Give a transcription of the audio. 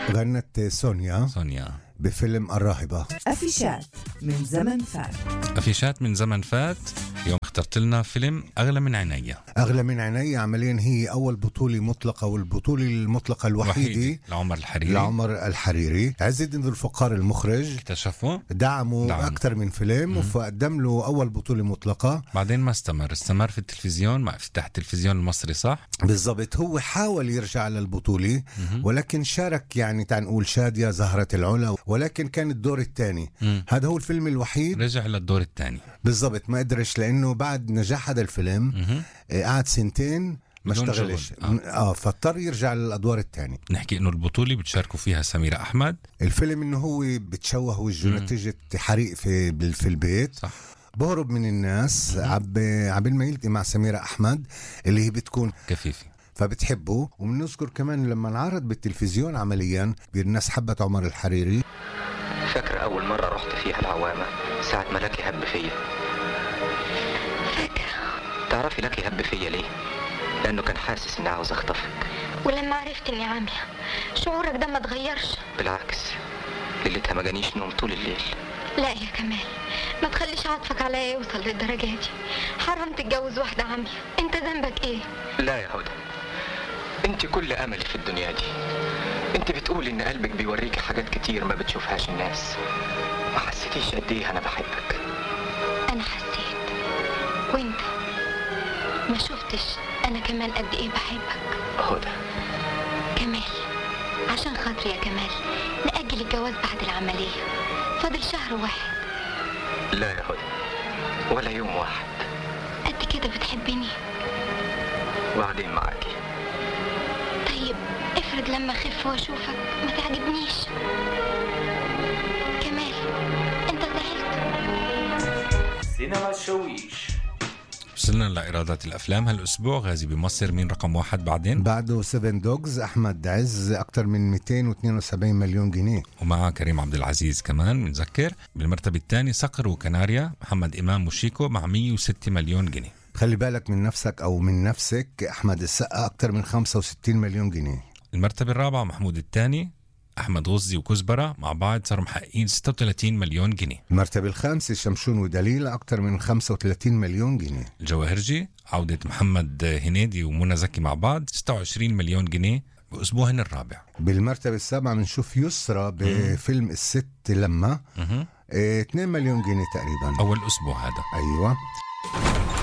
غنت سونيا سونيا بفيلم الراهبة أفيشات من زمن فات أفيشات من زمن فات اليوم اخترت لنا فيلم أغلى من عينيا أغلى من عيني عمليا هي أول بطولة مطلقة والبطولة المطلقة الوحيدة وحيدة لعمر الحريري لعمر الحريري عز الدين ذو الفقار المخرج اكتشفه دعمه دعم. أكثر من فيلم فقدم له أول بطولة مطلقة بعدين ما استمر استمر في التلفزيون مع افتتاح التلفزيون المصري صح بالضبط هو حاول يرجع للبطولة ولكن شارك يعني تعال نقول شادية زهرة العلا ولكن كان الدور الثاني مم. هذا هو الفيلم الوحيد رجع للدور الثاني بالضبط ما قدرش لأنه بعد نجاح هذا الفيلم آه، قعد سنتين ما بدون اشتغلش شغل. اه, آه فاضطر يرجع للادوار الثانيه نحكي انه البطولة بتشاركوا فيها سميرة احمد الفيلم انه هو بتشوه وجهه نتيجه حريق في بال- في البيت صح بهرب من الناس عب عبال ما يلتقي مع سميرة أحمد اللي هي بتكون كفيفي فبتحبه وبنذكر كمان لما انعرض بالتلفزيون عمليا الناس حبت عمر الحريري فاكر أول مرة رحت فيها العوامة ساعة ما لكي هب فيا فاكرة تعرفي لكي هب فيا ليه؟ لأنه كان حاسس إني عاوز أخطفك ولما عرفت اني عامية شعورك ده ما اتغيرش بالعكس ليلتها ما جانيش نوم طول الليل لا يا كمال ما تخليش عطفك عليا يوصل للدرجة دي حرام تتجوز واحدة عامية انت ذنبك ايه لا يا هدى انت كل املي في الدنيا دي انت بتقول ان قلبك بيوريكي حاجات كتير ما بتشوفهاش الناس ما حسيتيش قد ايه انا بحبك انا حسيت وانت ما شفتش انا كمان قد ايه بحبك هدى كمال عشان خاطري يا كمال نأجل الجواز بعد العملية فاضل شهر واحد لا يا هدى ولا يوم واحد قد كده بتحبني وبعدين معاكي طيب افرض لما اخف واشوفك ما تعجبنيش كمال انت زعلت سينما الشويش وصلنا لإيرادات الأفلام هالأسبوع غازي بمصر مين رقم واحد بعدين بعده سيفن دوجز أحمد عز أكثر من 272 مليون جنيه ومعه كريم عبد العزيز كمان بنذكر بالمرتبة الثانية صقر وكناريا محمد إمام وشيكو مع 106 مليون جنيه خلي بالك من نفسك أو من نفسك أحمد السقا أكثر من 65 مليون جنيه المرتبة الرابعة محمود الثاني أحمد غزي وكزبرة مع بعض صاروا محققين 36 مليون جنيه المرتبة الخامسة شمشون ودليل أكثر من 35 مليون جنيه الجواهرجي عودة محمد هنيدي ومنى زكي مع بعض 26 مليون جنيه بأسبوعهن الرابع بالمرتبة السابعة بنشوف يسرى بفيلم الست لما مهم. إيه 2 مليون جنيه تقريبا أول أسبوع هذا أيوة